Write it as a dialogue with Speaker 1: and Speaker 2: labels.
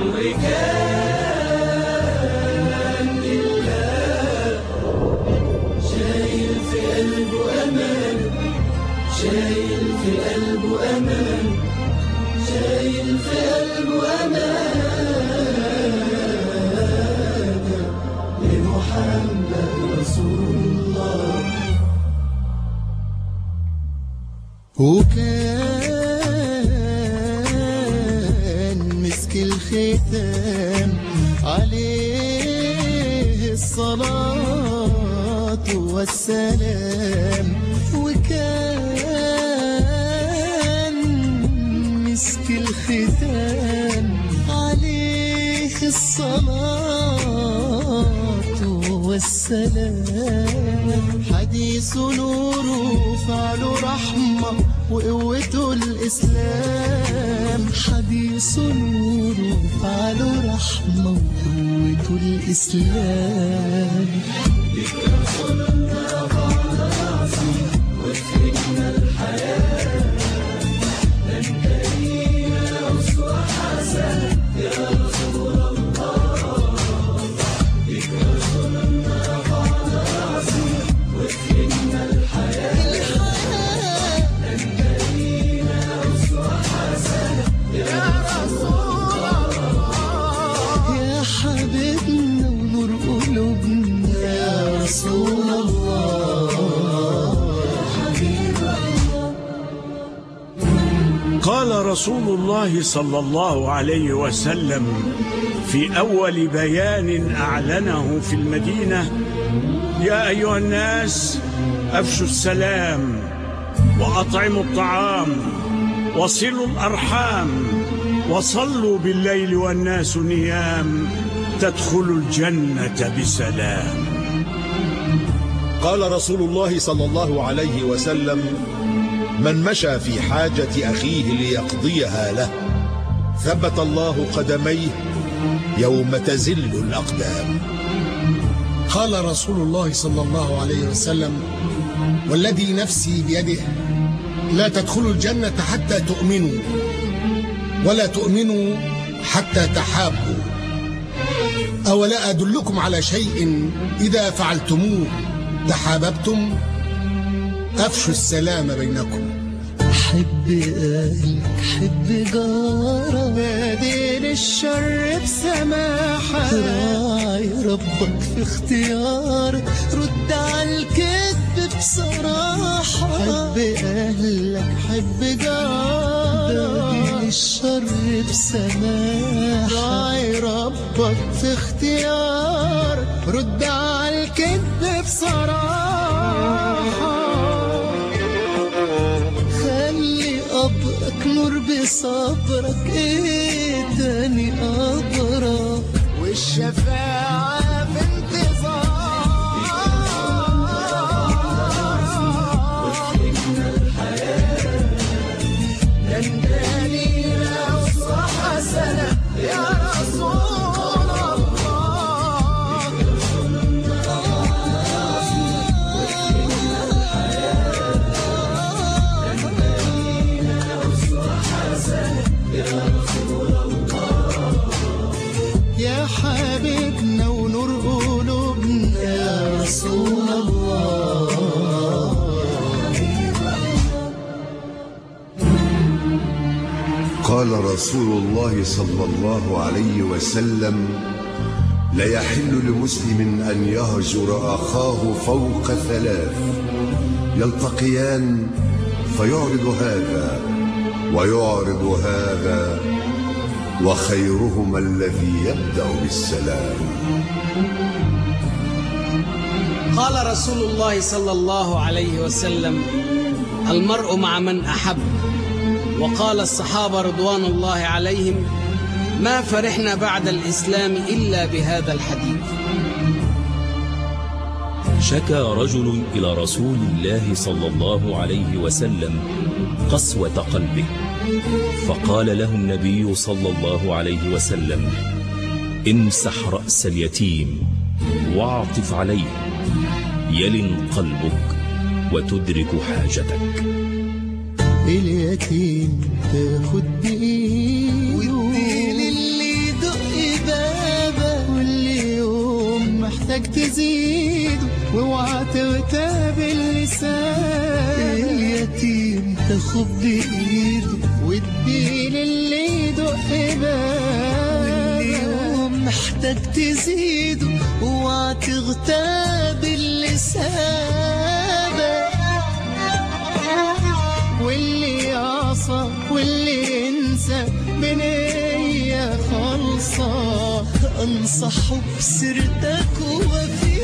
Speaker 1: عمري كان لله شايل في قلبه أمان شايل في قلبه أمان شايل في قلبه أمان لمحمد رسول الله
Speaker 2: وكان مسك الختام عليه الصلاة والسلام وكان مسك الختام عليه الصلاة والسلام حديث نور فعل رحمة وقوته الإسلام حديث نور فعل رحمة وقوته الإسلام يا حبيبنا ونور قلوبنا يا رسول الله
Speaker 3: قال رسول الله صلى الله عليه وسلم في أول بيان أعلنه في المدينة يا أيها الناس أفشوا السلام وأطعموا الطعام وصلوا الأرحام وصلوا بالليل والناس نيام تدخلوا الجنة بسلام
Speaker 4: قال رسول الله صلى الله عليه وسلم من مشى في حاجة أخيه ليقضيها له ثبت الله قدميه يوم تزل الأقدام
Speaker 5: قال رسول الله صلى الله عليه وسلم والذي نفسي بيده لا تدخلوا الجنة حتى تؤمنوا ولا تؤمنوا حتى تحابوا أولا أدلكم على شيء إذا فعلتموه تحاببتم أفشوا السلام بينكم
Speaker 2: حب أهلك حب جارك بادر الشر بسماحة راعي ربك في اختيارك رد على الكذب بصراحة حب أهلك حب جارك بادر الشر بسماحة راعي ربك في اختيارك رد على الكذب بصراحة خلي قبرك نور بصبرك ايه تاني قبرك والشفاعة في انتظار دنداني أصح حسنة يا رسول الله يا حبيبنا ونور قلوبنا يا رسول الله
Speaker 6: قال رسول الله صلى الله عليه وسلم لا يحل لمسلم أن يهجر أخاه فوق ثلاث يلتقيان فيعرض هذا ويعرض هذا وخيرهما الذي يبدأ بالسلام
Speaker 7: قال رسول الله صلى الله عليه وسلم المرء مع من أحب وقال الصحابة رضوان الله عليهم ما فرحنا بعد الإسلام إلا بهذا الحديث
Speaker 8: شكى رجل إلى رسول الله صلى الله عليه وسلم قسوة قلبه فقال له النبي صلى الله عليه وسلم امسح رأس اليتيم واعطف عليه يلن قلبك وتدرك حاجتك
Speaker 2: اليتيم تاخد بإيده والدين اللي يدق تزيد واوعى تغتاب اللسان اليتيم تاخد بايده وادي للي يدق باب واليوم محتاج تزيده واوعى تغتاب اللسان واللي يعصى واللي ينسى بنية خالصة أنصحه بسيرتك وفي